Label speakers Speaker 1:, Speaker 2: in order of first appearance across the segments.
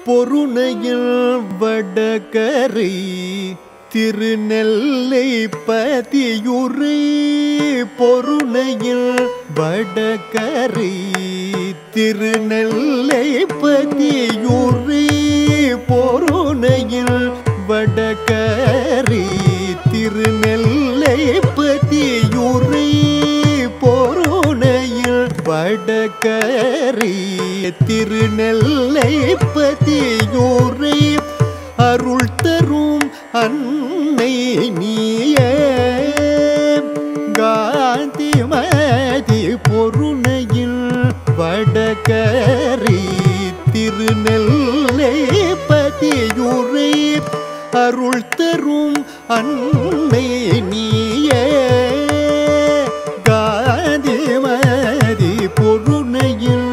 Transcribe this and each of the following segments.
Speaker 1: பொருணையில் வடகரை திருநெல்லை பதியுரை பொருணையில் வடகரை திருநெல்லை பதியுரை பொருணையில் வடகரை திருநெல்லை பதியுரை பொருணையில் வடகரை திருநெல்லை பதியுரை அருள் தரும் அன்னை நீயே காந்திமதி பொருணையில் வடகரை திருநெல்லை பதியுரை அருள் தரும் அன்னை நீயே காந்திமதி பொருணையில்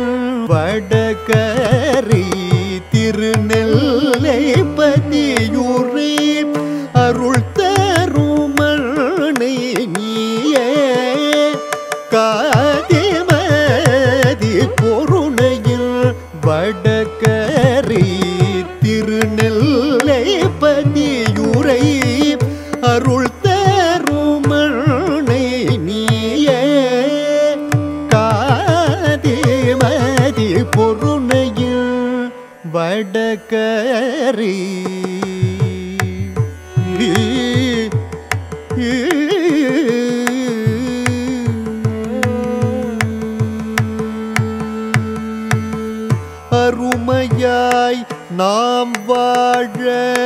Speaker 1: வடகரை திருநெல்லை பதியுரை அருள் தரும் அன்னை நீயே காதிமதி பொருணையில் வடகரை திருநெல்லை பதியுரை அருள் தருமனை நீயே காதிமதி பொருணையில் வடகரை அருமையாய் நாம் வாழ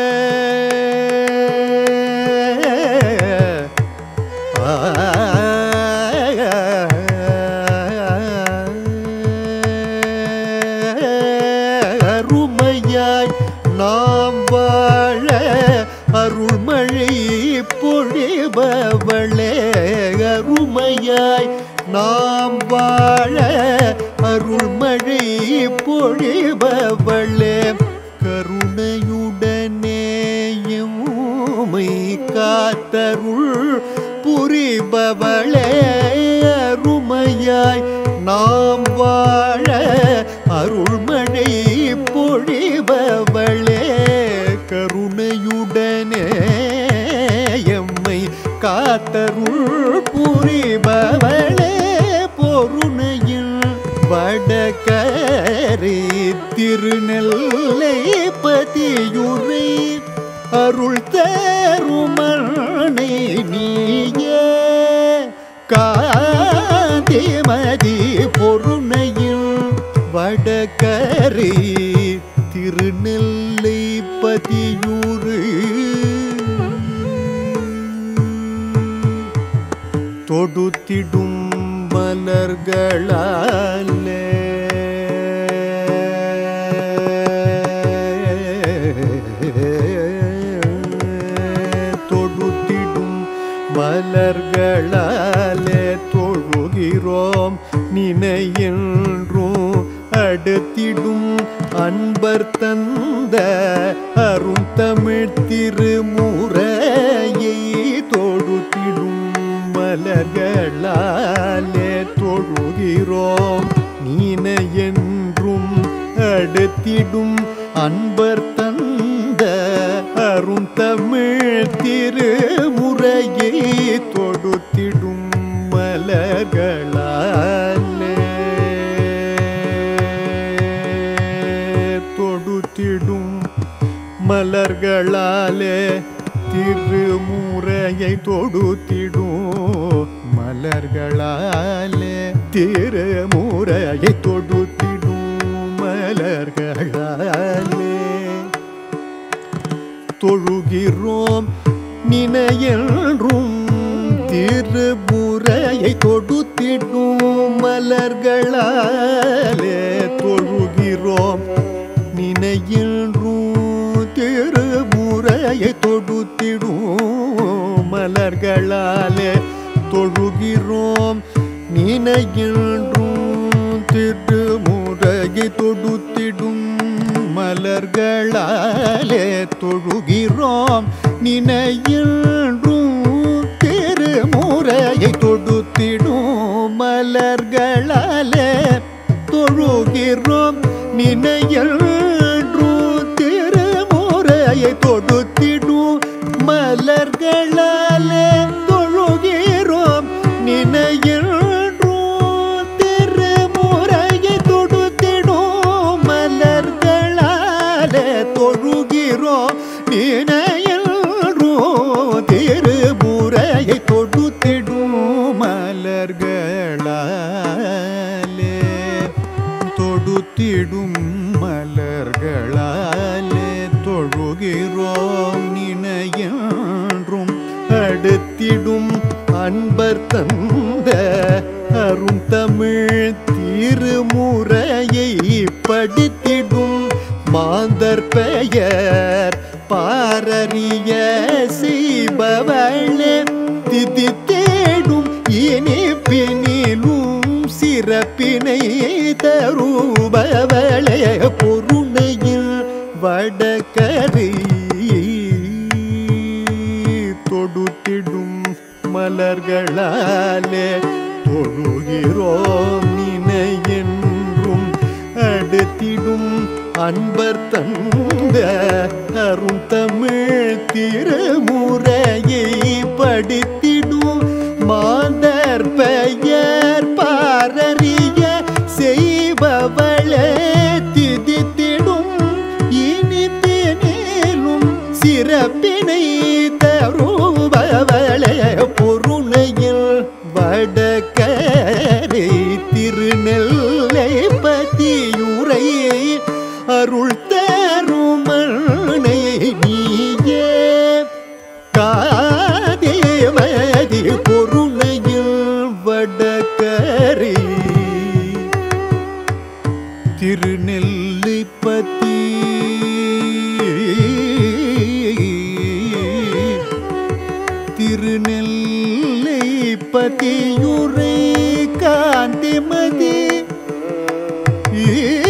Speaker 1: அருமையாய் நாம் வாழ அருள்மழை பொழிபவளே அருமையாய் நாம் வாழ அருள்மழை பொழிபவளே கருணையுடனே எம்மை காத்தருள் புரிபவளே அருமையாய் நாம் வாழ அருள்மழை பொழிபவளே கருணையுடனே எம்மை காத்தருள் புரிபவளே பொருணையில் வடகரை திருநெல்லை பதியுரை அருள் தருமனை நீயே காந்திமதி பொருணையில் வடகரை திருநெல்லை பதியுரை தொடுத்திடும் மலர்களாலே தொடுத்திடும் மலர்களாலே தொழுகிறோம் நினையென்றும் அடுத்திடும் அன்பர் தந்த அரும் தமிழ் திருமுறையை தொடுத்திடும் மலர்களாலே தொழுகிறோம் நீன என்றும் அடுத்திடும் அன்பர் தந்த அரும் தமிழ் திருமுறையை தொடுத்திடும் மலர்களாலே தொடுத்திடும் மலர்களாலே திருமுறையை தொடுத்திடும் மலர்களாலே திருமுறையை தொடுத்திடும் மலர்களாலே தொழுகிறோம் நினையன்றும் திருமுறையை தொடுத்திடும் மலர்களாலே தொழுகிறோம் நினையன்றும் திருமுறையை தொடுத்திடும் மலர்களாலே தொழுகிறோம் நினையன்றும் திருமுறையை தொடுத்திடும் மலர்களாலே தொழுகிறோம் நினையன்றும் திருமுறையை தொடுத்திடும் மலர்களாலே தொழுகிறோம் நினையன்றும் தொடுத்திடும் மலர்களாலே தொழுகிறோம் நினையன்றோம் திருமுறையை தொடுத்திடும் மலர்களாலே தொழுகிறோம் நினையன்றோம் திருமுறையை தொடுத்திடும் மலர்களாலே தொடுத்திடும் மலர்களாலே தொழுகிறோம் நினையன்றும் அடுத்திடும் அன்பர் தந்த அரும் தமிழ் திருமுறையை படித்திடும் மாந்தர் பெயர் பாரறிய செய்பவளே திதி தேடும் இனிப்பினிலும் சிறப்பினை தருபவளே பொருணையில் வடகரை தொடுத்திடும் மலர்களாலே தொழுகிறோம் நினையென்றும் அடுத்திடும் அன்பர் தந்த அரும் தமிழ் திருமுறையை படித்திடும் மாந்தர் பெயர் பாரறிய செய்பவளே திதித்திடும் இனிப்பினிலும் சிறப்பினை தருபவளே பொருணையில் வடகரை திருநெல்லை பதியுரை அருள் தருமனை நீயே காதேமதி பொருணையில் வடகரை திருநெல்லிப்பதி திருநெல்லை பதியுரை காந்திமதி ஈ